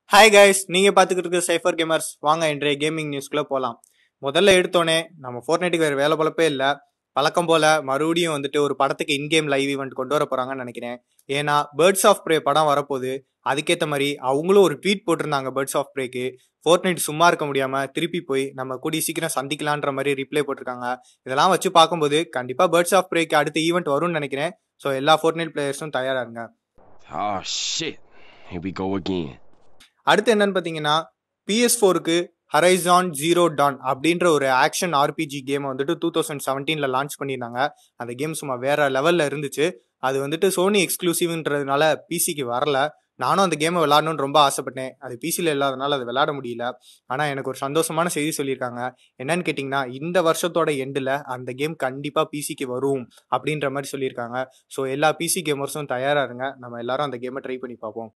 Hi guys நீங்க பாத்துக்கிட்டு இருக்க சைஃபர் கேமர்ஸ் வாங்க இன்றைய கேமிங் நியூஸ்க்குள்ள போலாம் முதல்ல எடுத்தோனே நம்ம ஃபோர்நைட்டுக்கு வேற வேலை பொழப்பே இல்ல பழக்கம் போல மறுபடியும் வந்துட்டு ஒரு படத்துக்கு இன்கேம் லைவ் ஈவெண்ட் கொண்டு வர போறாங்கன்னு நினைக்கிறேன் ஏன்னா பேர்ட்ஸ் ஆஃப் ப்ரே படம் வரப்போகுது அதுக்கேற்ற மாதிரி அவங்களும் ஒரு ட்வீட் போட்டிருந்தாங்க பேர்ட்ஸ் ஆஃப் ப்ரேக்கு ஃபோர்ட்நைட் சும்மா இருக்க முடியாம திருப்பி போய் நம்ம கூடிய சீக்கிரம் சந்திக்கலான்ற மாதிரி ரிப்ளை போட்டிருக்காங்க இதெல்லாம் வச்சு பார்க்கும்போது கண்டிப்பா பேர்ட்ஸ் ஆஃப் ப்ரேக்கு அடுத்த ஈவெண்ட் வரும்னு நினைக்கிறேன் ஸோ எல்லா ஃபோர்ட்நைட் பிளேயர்ஸும் தயாரா இருங்க Oh shit. Here we go again. அடுத்து என்னன்னு பார்த்தீங்கன்னா பிஎஸ் ஃபோருக்கு ஹரைசான் ஜீரோ டான் அப்படின்ற ஒரு ஆக்ஷன் ஆர்பிஜி கேம் வந்துட்டு டூ தௌசண்ட் செவன்டீனில் லான்ச் பண்ணியிருந்தாங்க அந்த கேம் சும்மா வேற லெவலில் இருந்துச்சு அது வந்துட்டு சோனி எக்ஸ்க்ளூசிவ்ன்றதுனால பிசிக்கு வரல நானும் அந்த கேமை விளாடணும்னு ரொம்ப ஆசைப்பட்டேன் அது பிசியில் இல்லாதனால அதை விளையாட முடியல ஆனால் எனக்கு ஒரு சந்தோஷமான செய்தி சொல்லியிருக்காங்க என்னன்னு கேட்டிங்கன்னா இந்த வருஷத்தோட எண்டில் அந்த கேம் கண்டிப்பாக பிசிக்கு வரும் அப்படின்ற மாதிரி சொல்லியிருக்காங்க ஸோ எல்லா பிசி கேமர்ஸும் தயாராக இருங்க நம்ம எல்லாரும் அந்த கேமை ட்ரை பண்ணி பார்ப்போம்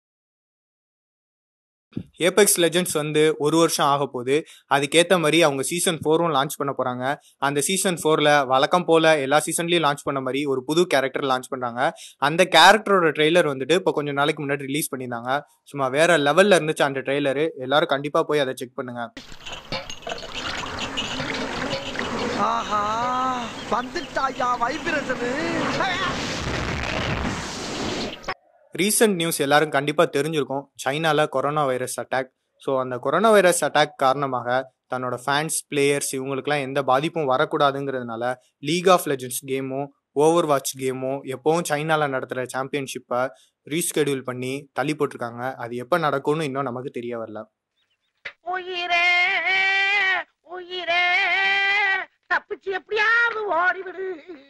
ஏபெக்ஸ் லெஜெண்ட்ஸ் வந்து ஒரு வருஷம் ஆக போகுது அதுக்கேற்ற மாதிரி அவங்க சீசன் ஃபோரும் லான்ச் பண்ண போகிறாங்க அந்த சீசன் ஃபோரில் வழக்கம் போல் எல்லா சீசன்லேயும் லான்ச் பண்ண மாதிரி ஒரு புது கேரக்டர் லான்ச் பண்ணுறாங்க அந்த கேரக்டரோட ட்ரெய்லர் வந்துட்டு இப்போ கொஞ்சம் நாளைக்கு முன்னாடி ரிலீஸ் பண்ணியிருந்தாங்க சும்மா வேற லெவலில் இருந்துச்சு அந்த ட்ரெய்லரு எல்லாரும் கண்டிப்பாக போய் அதை செக் பண்ணுங்க ஆஹா வந்துட்டாயா வைப்ரேஷனு ரீசெண்ட் நியூஸ் எல்லாரும் கண்டிப்பாக தெரிஞ்சிருக்கும் சைனால கொரோனா வைரஸ் அட்டாக் ஸோ அந்த கொரோனா வைரஸ் அட்டாக் காரணமாக தன்னோட ஃபேன்ஸ் பிளேயர்ஸ் இவங்களுக்குலாம் எந்த பாதிப்பும் வரக்கூடாதுங்கிறதுனால லீக் ஆஃப் லெஜெண்ட்ஸ் கேமும் ஓவர் வாட்ச் கேமும் எப்பவும் சைனால நடத்துகிற சாம்பியன்ஷிப்பை ரீஸ்கெடியூல் பண்ணி தள்ளி போட்டிருக்காங்க அது எப்போ நடக்கும்னு இன்னும் நமக்கு தெரிய வரல உயிரே உயிரே தப்பிச்சு எப்படியாவது ஓடிவிடு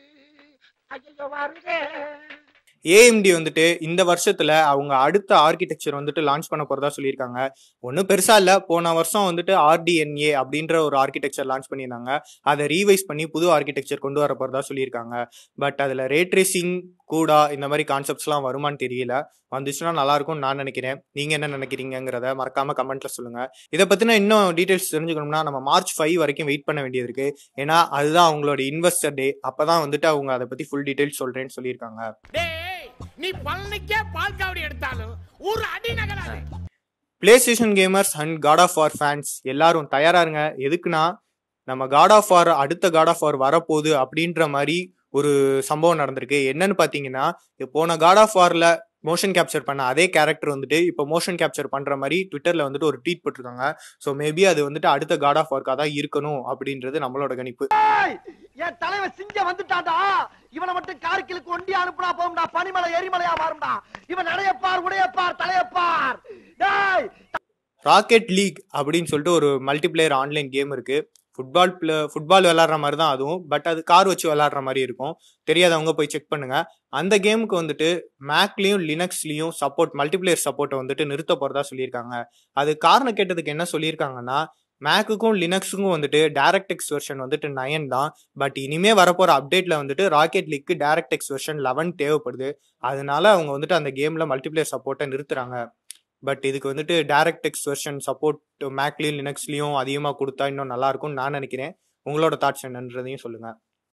ஐயோ வருங்க ஏஎம்டி வந்துட்டு இந்த வருஷத்துல அவங்க அடுத்த ஆர்கிடெக்சர் வந்துட்டு லான்ச் பண்ண போறதா சொல்லியிருக்காங்க ஒன்றும் பெருசா இல்ல போன வருஷம் வந்துட்டு ஆர்டிஎன்ஏ அப்படின்ற ஒரு ஆர்கிடெக்சர் லான்ச் பண்ணியிருந்தாங்க அதை ரீவைஸ் பண்ணி புது ஆர்கிடெக்சர் கொண்டு வர போறதா சொல்லியிருக்காங்க பட் அதுல ரேட்ரேசிங் கூடா இந்த மாதிரி கான்செப்ட்ஸ்லாம் வருமான்னு தெரியல வந்துச்சுன்னா நல்லா இருக்கும்னு நான் நினைக்கிறேன் நீங்க என்ன நினைக்கிறீங்கிறத மறக்காம கமெண்ட்ல சொல்லுங்க இதை பத்தின இன்னும் டீடைல்ஸ் தெரிஞ்சுக்கணும்னா நம்ம மார்ச் ஃபைவ் வரைக்கும் வெயிட் பண்ண வேண்டியது இருக்கு ஏன்னா அதுதான் அவங்களோட இன்வெஸ்டர் டே அப்பதான் வந்துட்டு அவங்க அதை பத்தி ஃபுல் டீடைல்ஸ் சொல்றேன்னு சொல்லியிருக்காங்க டேய் நீ பழனிக்கே பால் காவடி எடுத்தாலும் ஒரு அடி நகராது PlayStation gamers and God of War fans எல்லாரும் தயாரா இருங்க எதுக்குன்னா நம்ம காட் ஆஃப் வார் அடுத்த காட் ஆஃப் வார் வரப்போகுது அப்படின்ற மாதிரி ஒரு சம்பவம் நடந்திருக்கு என்னன்னு பார்த்தீங்கன்னா போன காட் ஆஃப் வார்ல மோஷன் கேப்சர் பண்ண அதே கேரக்டர் வந்துட்டு இப்போ மோஷன் கேப்சர் பண்ற மாதிரி ட்விட்டர்ல வந்துட்டு ஒரு ட்வீட் போட்டிருக்காங்க ஸோ மேபி அது வந்துட்டு அடுத்த காட் ஆஃப் வார்க்காக தான் இருக்கணும் அப்படின்றது நம்மளோட கணிப்பு என் தலைவன் சிங்க வந்துட்டான்டா இவனை மட்டும் கார்கிலுக்கு ஒண்டி அனுப்புனா போகும்டா பனிமலை எரிமலையா மாறும்டா இவன் நடையப்பார் உடையப்பார் தலையப்பார் டேய் ராக்கெட் லீக் அப்படின்னு சொல்லிட்டு ஒரு மல்டிபிளேயர் ஆன்லைன் கேம் இருக்கு ஃபுட்பால் பிள ஃபுட்பால் விளாட்ற மாதிரி தான் அதுவும் பட் அது கார் வச்சு விளாட்ற மாதிரி இருக்கும் தெரியாதவங்க போய் செக் பண்ணுங்க அந்த கேமுக்கு வந்துட்டு மேக்லேயும் லினக்ஸ்லேயும் சப்போர்ட் மல்டிபிளேயர் சப்போர்ட்டை வந்துட்டு நிறுத்த போகிறதா சொல்லியிருக்காங்க அது காரணம் கேட்டதுக்கு என்ன சொல்லியிருக்காங்கன்னா மேக்குக்கும் லினக்ஸுக்கும் வந்துட்டு டேரக்ட் எக்ஸ் வெர்ஷன் வந்துட்டு நயன் தான் பட் இனிமே வரப்போற அப்டேட்ல வந்துட்டு ராக்கெட் லீக்கு டேரக்ட் எக்ஸ் வெர்ஷன் லெவன் தேவைப்படுது அதனால அவங்க வந்துட்டு அந்த கேம்ல மல்டிபிளேயர் சப்போர்ட்டை நிறுத்துறாங்க பட் இதுக்கு வந்துட்டு டேரக்ட் எக்ஸ் வெர்ஷன் சப்போர்ட் மேக்லயும் லினக்ஸ்லயும் அதிகமாக கொடுத்தா இன்னும் நல்லா இருக்கும்னு நான் நினைக்கிறேன் உங்களோட தாட்ஸ் என்னன்றதையும் சொல்லுங்க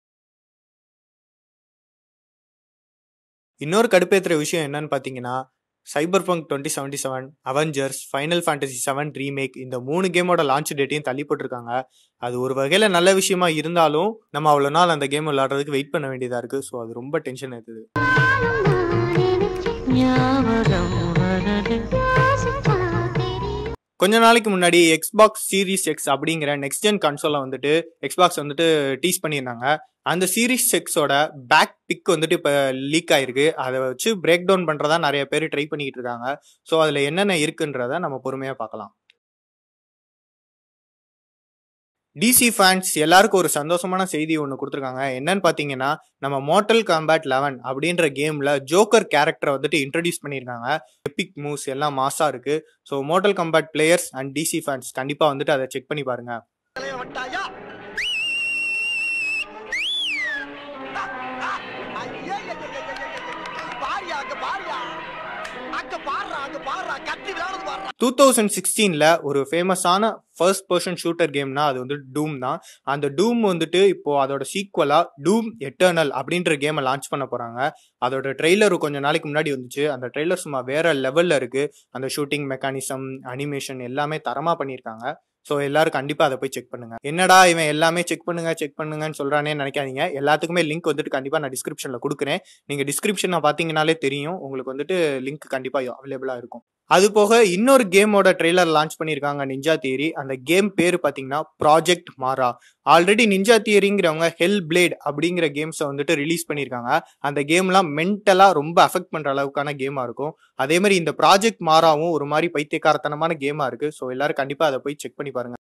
இன்னொரு கடுப்பேத்துற விஷயம் என்னன்னு பார்த்தீங்கன்னா Cyberpunk twenty seventy seven Avengers Final Fantasy seven remake இந்த மூணு கேமோட லான்ச் டேட்டையும் தள்ளி போட்டிருக்காங்க அது ஒரு வகையில் நல்ல விஷயமா இருந்தாலும் நம்ம அவ்வளோ நாள் அந்த கேம் விளையாடுறதுக்கு வெயிட் பண்ண வேண்டியதாக இருக்கு ஸோ அது ரொம்ப டென்ஷன் ஏற்றுது கொஞ்ச நாளைக்கு முன்னாடி எக்ஸ்பாக்ஸ் சீரிஸ் எக்ஸ் அப்படிங்கிற நெக்ஸ்ட் ஜென் கன்சோலை வந்துட்டு எக்ஸ்பாக்ஸ் வந்துட்டு டீஸ் பண்ணியிருந்தாங்க அந்த சீரிஸ் எக்ஸோட பேக் பிக் வந்துட்டு இப்போ லீக் ஆயிருக்கு அதை வச்சு பிரேக் டவுன் பண்ணுறதா நிறைய பேர் ட்ரை பண்ணிக்கிட்டு இருக்காங்க ஸோ அதில் என்னென்ன இருக்குன்றத நம்ம பொறுமையாக பார்க்கலாம் டிசி ஃபேன்ஸ் எல்லாருக்கும் ஒரு சந்தோஷமான செய்தி ஒன்று கொடுத்துருக்காங்க என்னன்னு பார்த்தீங்கன்னா நம்ம மோட்டல் காம்பேட் லெவன் அப்படின்ற கேமில் ஜோக்கர் கேரக்டரை வந்துட்டு இன்ட்ரடியூஸ் பண்ணியிருக்காங்க எபிக் மூவ்ஸ் எல்லாம் மாஸாக இருக்கு so Mortal Kombat players and DC fans கண்டிப்பாக வந்துட்டு அதை செக் பண்ணி பாருங்க தலைவன் வந்துட்டாயா ஐயா, ஐயா, ஐயா, ஐயா, ஐயா. பாரியா அங்க பாரியா அங்க பாருடா அங்க பாரு பாடுறா கத்தி விளையாடுறது பாடுறா டூ தௌசண்ட் சிக்ஸ்டீன்ல ஒரு ஃபேமஸான ஃபர்ஸ்ட் பர்சன் ஷூட்டர் கேம்னா அது வந்து டூம் தான் அந்த டூம் வந்துட்டு இப்போ அதோட சீக்வலா டூம் எட்டர்னல் அப்படின்ற கேமை லான்ச் பண்ண போறாங்க அதோட ட்ரெய்லர் கொஞ்ச நாளைக்கு முன்னாடி வந்துச்சு அந்த ட்ரெய்லர் சும்மா வேற லெவல்ல இருக்கு அந்த ஷூட்டிங் மெக்கானிசம் அனிமேஷன் எல்லாமே தரமா பண்ணியிருக்காங்க ஸோ எல்லாரும் கண்டிப்பா அதை போய் செக் பண்ணுங்க என்னடா இவன் எல்லாமே செக் பண்ணுங்க செக் பண்ணுங்கன்னு சொல்றானே நினைக்காதீங்க எல்லாத்துக்குமே லிங்க் வந்துட்டு கண்டிப்பா நான் டிஸ்கிரிப்ஷன்ல கொடுக்குறேன் நீங்க டிஸ்கிரிப்ஷனை பார்த்தீங்கனாலே தெரியும் உங்களுக்கு வந்துட்டு லிங்க் கண்டிப்பா அவைலபிளா இருக்கும் அது போக இன்னொரு கேமோட ட்ரெய்லர் லான்ச் பண்ணியிருக்காங்க நிஞ்சா தியரி அந்த கேம் பேர் பார்த்தீங்கன்னா ப்ராஜெக்ட் மாரா ஆல்ரெடி நிஞ்சா தியரிங்கிறவங்க ஹெல் பிளேட் அப்படிங்கிற கேம்ஸை வந்துட்டு ரிலீஸ் பண்ணியிருக்காங்க அந்த கேம்லாம் மென்டலாக ரொம்ப அஃபெக்ட் பண்ணுற அளவுக்கான கேமாக இருக்கும் அதே மாதிரி இந்த ப்ராஜெக்ட் மாறாவும் ஒரு மாதிரி பைத்தியக்காரத்தனமான கேமாக இருக்குது ஸோ எல்லாரும் கண்டிப்பாக அதை போய் செக் பண்ணி பாருங்க